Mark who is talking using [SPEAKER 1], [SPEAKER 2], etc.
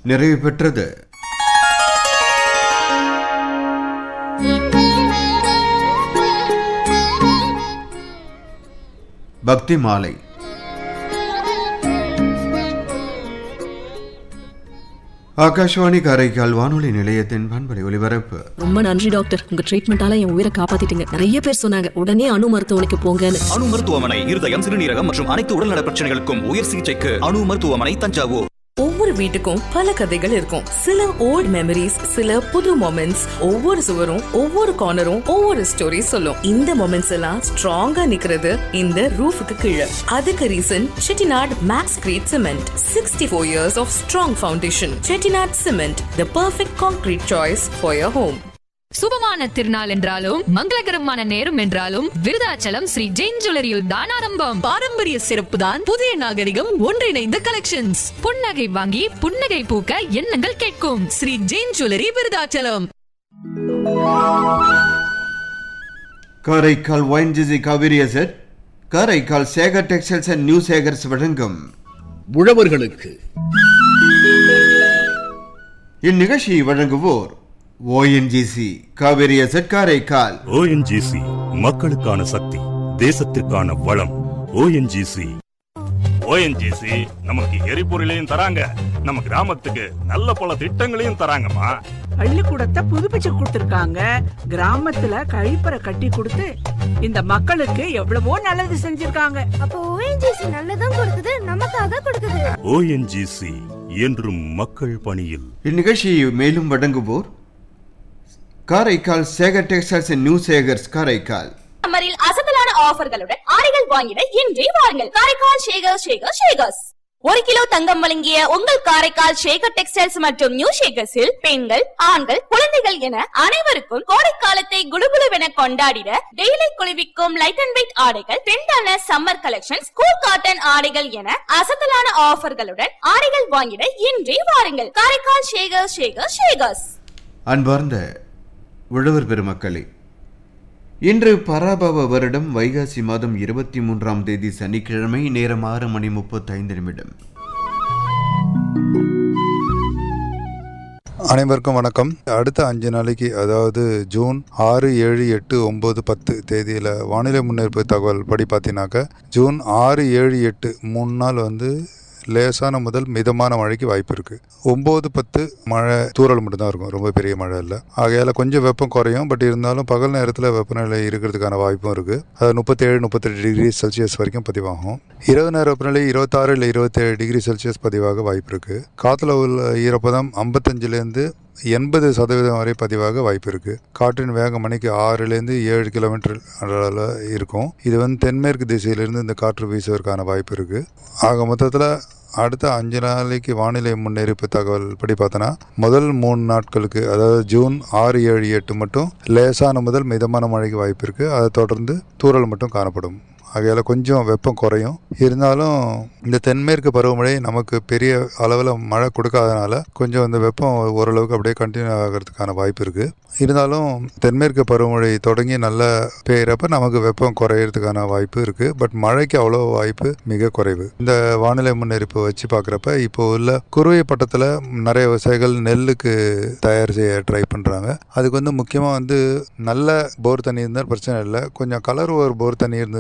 [SPEAKER 1] நிறைவு பெற்றது பக்தி மாலை ஆகாஷ்வாணி காரைக்கால் வானொலி நிலையத்தின் பண்பலை ஒலிபரப்பு
[SPEAKER 2] ரொம்ப நன்றி டாக்டர் உங்க ட்ரீட்மெண்டால என் உயிரை காப்பாத்திட்டீங்க நிறைய பேர் சொன்னாங்க உடனே அணு மருத்துவமனைக்கு போங்கன்னு
[SPEAKER 3] அணு மருத்துவமனை இருதயம் சிறுநீரகம் மற்றும் அனைத்து உடல்நல பிரச்சனைகளுக்கும் உயர் சிகிச்சைக்கு அணு மருத்துவமனை தஞ்சாவூர்
[SPEAKER 4] ஒவ்வொரு வீட்டுக்கும் பல கதைகள் இருக்கும் சில ஓல்ட் மெமரிஸ் சில புது மொமெண்ட்ஸ் ஒவ்வொரு சுவரும் ஒவ்வொரு கார்னரும் ஒவ்வொரு ஸ்டோரி சொல்லும் இந்த மொமெண்ட்ஸ் எல்லாம் ஸ்ட்ராங்கா நிக்கிறது இந்த ரூஃபுக்கு கீழே அதுக்கு reason Chettinad max grade cement sixty four years of strong foundation Chettinad cement the perfect concrete choice for your home
[SPEAKER 5] சுபமான திருநாள் என்றாலும் மங்களகரமான நேரம் என்றாலும் விருதாச்சலம் ஸ்ரீ ஜெயின் ஜுவல்லரியில் தான் ஆரம்பம்
[SPEAKER 4] பாரம்பரிய சிறப்பு தான் புதிய நாகரிகம் ஒன்றிணைந்த கலெக்ஷன்ஸ்
[SPEAKER 5] புன்னகை வாங்கி புன்னகை பூக்க எண்ணங்கள் கேட்கும்
[SPEAKER 4] Sri Jain jewellery Virudhachalam
[SPEAKER 1] Karaikal ONGC Cauvery asset Karaikal Sekar textiles and new Sekars வழங்கும்
[SPEAKER 6] உழவர்களுக்கு
[SPEAKER 1] இந்நிகழ்ச்சியை வழங்குவோர் ONGC Cauvery asset Karaikal
[SPEAKER 7] ONGC மக்களுக்கான சக்தி தேசத்திற்கான வளம் ஓஎன்ஜிசி ஓஎன்ஜிசி நமக்கு எரிபொருளையும் தராங்க நம்ம கிராமத்துக்கு நல்ல பல திட்டங்களையும் தராங்கம்மா
[SPEAKER 8] பள்ளிக்கூடத்தை புதுப்பிச்சு கொடுத்திருக்காங்க கிராமத்துல கழிப்பறை கட்டி கொடுத்து இந்த மக்களுக்கு எவ்வளவோ நல்லது செஞ்சிருக்காங்க
[SPEAKER 9] அப்போ ஓஎன்ஜிசி நல்லதும் கொடுக்குது நமக்காக கொடுக்குது
[SPEAKER 7] ஓஎன்ஜிசி என்றும் மக்கள் பணியில்
[SPEAKER 1] இந்நிகழ்ச்சியை மேலும் வழங்குவோர் Karaikal Sekar textiles and new Sekars Karaikal
[SPEAKER 10] சம்மரில் அசத்தலான ஆஃபர்களுடன் ஆடைகள் வாங்கிட இன்றே வாருங்கள் காரைக்கால் ஷேகர் ஷேகர் ஷேகர்ஸ் ஒரு கிலோ தங்கம் வழங்கிய உங்கள் காரைக்கால் ஷேகர் டெக்ஸ்டைல்ஸ் மற்றும் நியூ ஷேகர்ஸில் பெண்கள் ஆண்கள் குழந்தைகள் என அனைவருக்கும் கோடைக்காலத்தை குடுகுடுவென கொண்டாடிட டெய்லி குளிர்விக்கும் லைட் அண்ட் வெயிட் ஆடைகள் பெண்டான சம்மர் கலெக்ஷன்ஸ் கூல் காட்டன் ஆடைகள் என அசத்தலான ஆஃபர்களுடன் ஆடைகள் வாங்கிட இன்றே வாருங்கள் காரைக்கால் ஷேகர் ஷேகர் ஷேகர்ஸ்
[SPEAKER 1] அன்பார்ந்த உழவர் பெருமக்களே இன்று பராபவ வருடம் வைகாசி மாதம் இருபத்தி மூன்றாம் தேதி சனிக்கிழமை நேரம் ஆறு மணி முப்பத்தைந்து நிமிடம்
[SPEAKER 11] அனைவருக்கும் வணக்கம் அடுத்த அஞ்சு நாளைக்கு அதாவது ஜூன் ஆறு ஏழு எட்டு ஒம்பது பத்து தேதியில் வானிலை முன்னெடுப்பு தகவல் படி பார்த்தீங்கன்னாக்க ஜூன் ஆறு ஏழு எட்டு மூணு நாள் வந்து லேசான முதல் மிதமான மழைக்கு வாய்ப்பு இருக்குது ஒம்பது பத்து மழை தூறல் மட்டும்தான் இருக்கும் ரொம்ப பெரிய மழை இல்லை ஆகையால் கொஞ்சம் வெப்பம் குறையும் பட் இருந்தாலும் பகல் நேரத்தில் வெப்பநிலை இருக்கிறதுக்கான வாய்ப்பும் இருக்குது அது முப்பத்தேழு முப்பத்தெட்டு டிகிரி செல்சியஸ் வரைக்கும் பதிவாகும் இரவு நேர வெப்பநிலை இருபத்தாறு இல்லை இருபத்தேழு டிகிரி செல்சியஸ் பதிவாக வாய்ப்பு இருக்குது காற்றுல உள்ள ஈரப்பதம் ஐம்பத்தஞ்சிலேருந்து எண்பது சதவீதம் வரை பதிவாக வாய்ப்பு இருக்குது காற்றின் வேகம் மணிக்கு ஆறுலேருந்து ஏழு கிலோமீட்டர் அளவில் இருக்கும் இது வந்து தென்மேற்கு திசையிலிருந்து இந்த காற்று வீசுவதற்கான வாய்ப்பு இருக்குது ஆக மொத்தத்தில் அடுத்த அஞ்சு நாளைக்கு வானிலை முன்னறிவிப்பு தகவல் படி பார்த்தோன்னா முதல் மூணு நாட்களுக்கு அதாவது ஜூன் ஆறு ஏழு எட்டு மட்டும் லேசான முதல் மிதமான மழைக்கு வாய்ப்பு இருக்குது அதை தொடர்ந்து தூறல் மட்டும் காணப்படும் ஆகையால் கொஞ்சம் வெப்பம் குறையும் இருந்தாலும் இந்த தென்மேற்கு பருவமழை நமக்கு பெரிய அளவில் மழை கொடுக்காதனால கொஞ்சம் இந்த வெப்பம் ஓரளவுக்கு அப்படியே கண்டினியூ ஆகிறதுக்கான வாய்ப்பு இருக்குது இருந்தாலும் தென்மேற்கு பருவமழை தொடங்கி நல்லா பெய்கிறப்ப நமக்கு வெப்பம் குறையிறதுக்கான வாய்ப்பு இருக்குது பட் மழைக்கு அவ்வளோ வாய்ப்பு மிக குறைவு இந்த வானிலை முன்னறிப்பு வச்சு பார்க்குறப்ப இப்போ உள்ள குறுவை பட்டத்தில் நிறைய விவசாயிகள் நெல்லுக்கு தயார் செய்ய ட்ரை பண்ணுறாங்க அதுக்கு வந்து முக்கியமாக வந்து நல்ல போர் தண்ணி இருந்தால் பிரச்சனை இல்லை கொஞ்சம் கலர் ஒரு போர் தண்ணி இருந்து